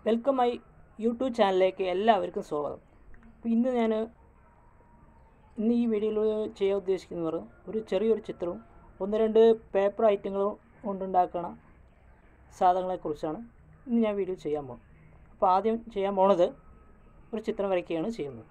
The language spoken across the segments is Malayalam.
വെൽക്കം മൈ യൂട്യൂബ് ചാനലിലേക്ക് എല്ലാവർക്കും സ്വാഗതം അപ്പോൾ ഇന്ന് ഞാൻ ഇന്ന് ഈ വീഡിയോയിൽ ചെയ്യാൻ ഉദ്ദേശിക്കുന്നത് ഒരു ചെറിയൊരു ചിത്രവും ഒന്ന് രണ്ട് പേപ്പർ ഐറ്റങ്ങളും കൊണ്ടുണ്ടാക്കണ സാധനങ്ങളെക്കുറിച്ചാണ് ഇന്ന് ഞാൻ വീഡിയോ ചെയ്യാൻ പോകുന്നത് അപ്പോൾ ആദ്യം ചെയ്യാൻ പോണത് ഒരു ചിത്രം വരയ്ക്കുകയാണ് ചെയ്യുന്നത്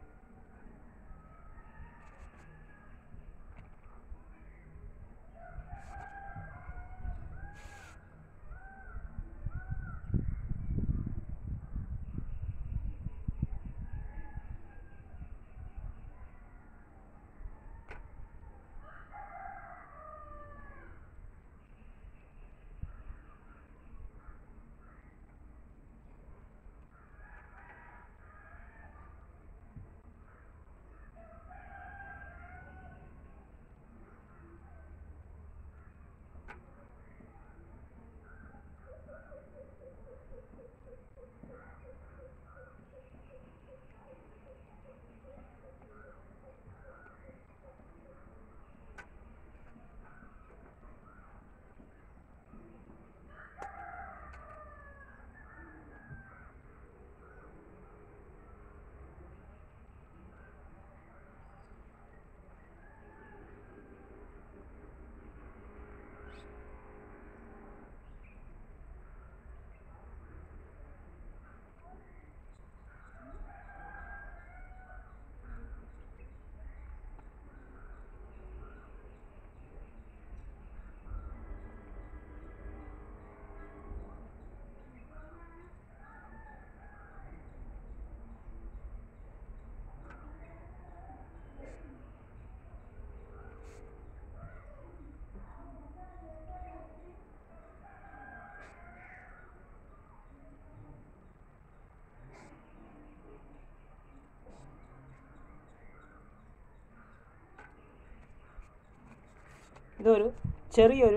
ഇതൊരു ചെറിയൊരു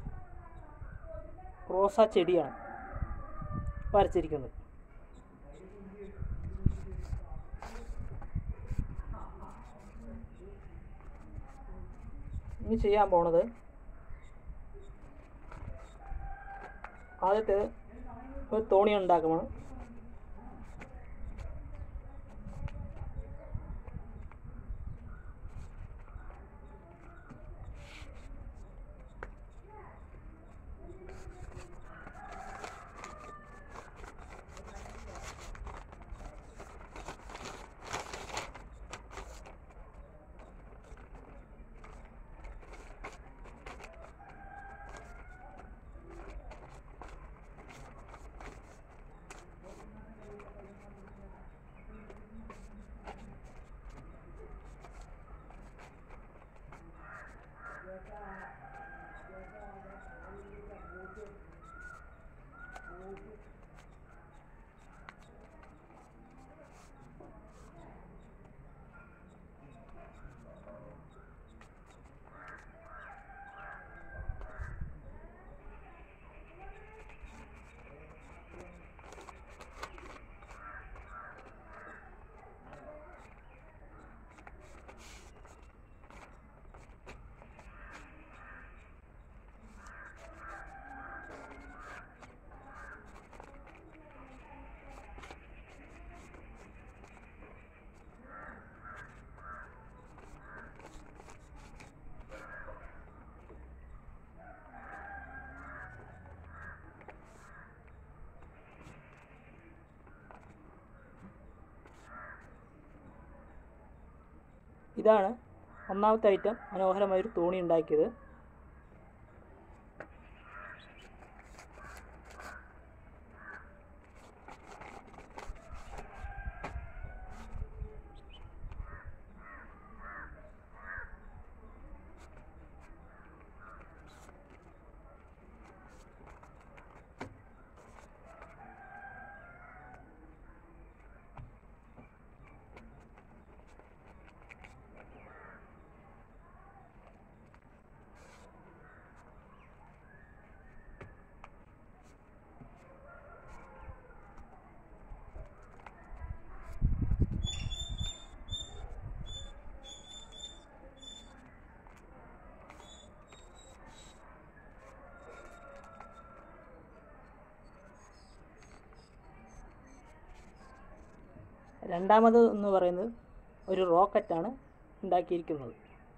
റോസാ ചെടിയാണ് വരച്ചിരിക്കുന്നത് ഇനി ചെയ്യാൻ പോണത് ആദ്യത്തെ ഒരു തോണി ഉണ്ടാക്കണം ഇതാണ് ഒന്നാമത്തെ ഐറ്റം മനോഹരമായൊരു തോണി ഉണ്ടാക്കിയത് രണ്ടാമത് എന്ന് പറയുന്നത് ഒരു റോക്കറ്റാണ് ഉണ്ടാക്കിയിരിക്കുന്നത്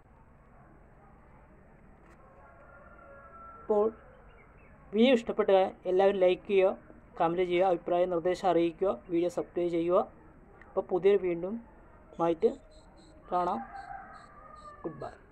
അപ്പോൾ വീഡിയോ ഇഷ്ടപ്പെട്ട എല്ലാവരും ലൈക്ക് ചെയ്യുക കമൻറ്റ് ചെയ്യുക അഭിപ്രായം നിർദ്ദേശം അറിയിക്കുക വീഡിയോ സബ്സ്ക്രൈബ് ചെയ്യുക അപ്പോൾ പുതിയൊരു വീണ്ടും ആയിട്ട് കാണാം ഗുഡ് ബൈ